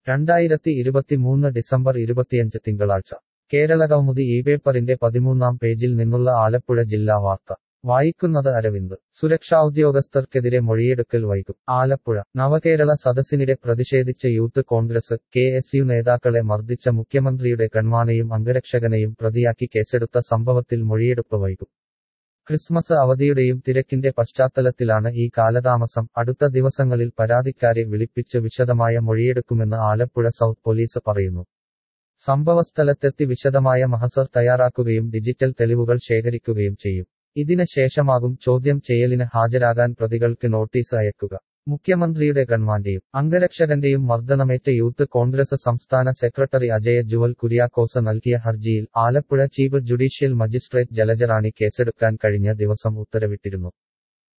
രണ്ടായിരത്തി ഇരുപത്തിമൂന്ന് ഡിസംബർ ഇരുപത്തിയഞ്ച് തിങ്കളാഴ്ച കേരള കൗമുദി ഈ പേപ്പറിന്റെ പതിമൂന്നാം പേജിൽ നിന്നുള്ള ആലപ്പുഴ ജില്ലാ വാർത്ത വായിക്കുന്നത് അരവിന്ദ് സുരക്ഷാ ഉദ്യോഗസ്ഥർക്കെതിരെ മൊഴിയെടുക്കൽ വൈകും ആലപ്പുഴ നവകേരള സദസ്സിനിടെ പ്രതിഷേധിച്ച youth congress K S U നേതാക്കളെ മർദ്ദിച്ച മുഖ്യമന്ത്രിയുടെ കൺമാനെയും അംഗരക്ഷകനെയും പ്രതിയാക്കി കേസെടുത്ത സംഭവത്തിൽ മൊഴിയെടുപ്പ് വൈകും ക്രിസ്മസ് അവധിയുടെയും തിരക്കിന്റെ പശ്ചാത്തലത്തിലാണ് ഈ കാലതാമസം അടുത്ത ദിവസങ്ങളിൽ പരാതിക്കാരെ വിളിപ്പിച്ച് വിശദമായ മൊഴിയെടുക്കുമെന്ന് ആലപ്പുഴ സൗത്ത് പോലീസ് പറയുന്നു സംഭവസ്ഥലത്തെത്തി വിശദമായ മഹസർ തയ്യാറാക്കുകയും ഡിജിറ്റൽ തെളിവുകൾ ശേഖരിക്കുകയും ചെയ്യും ഇതിന് ശേഷമാകും ചോദ്യം ചെയ്യലിന് ഹാജരാകാൻ പ്രതികൾക്ക് നോട്ടീസ് അയക്കുക മുഖ്യമന്ത്രിയുടെ ഗൺമാന്റെയും അംഗരക്ഷകന്റെയും മർദ്ദനമേറ്റ യൂത്ത് കോൺഗ്രസ് സംസ്ഥാന സെക്രട്ടറി അജയ ജുവൽ കുര്യാക്കോസ് നൽകിയ ഹർജിയിൽ Alappuzha chief judicial magistrate Jalajarani കേസെടുക്കാൻ കഴിഞ്ഞ ദിവസം ഉത്തരവിട്ടിരുന്നു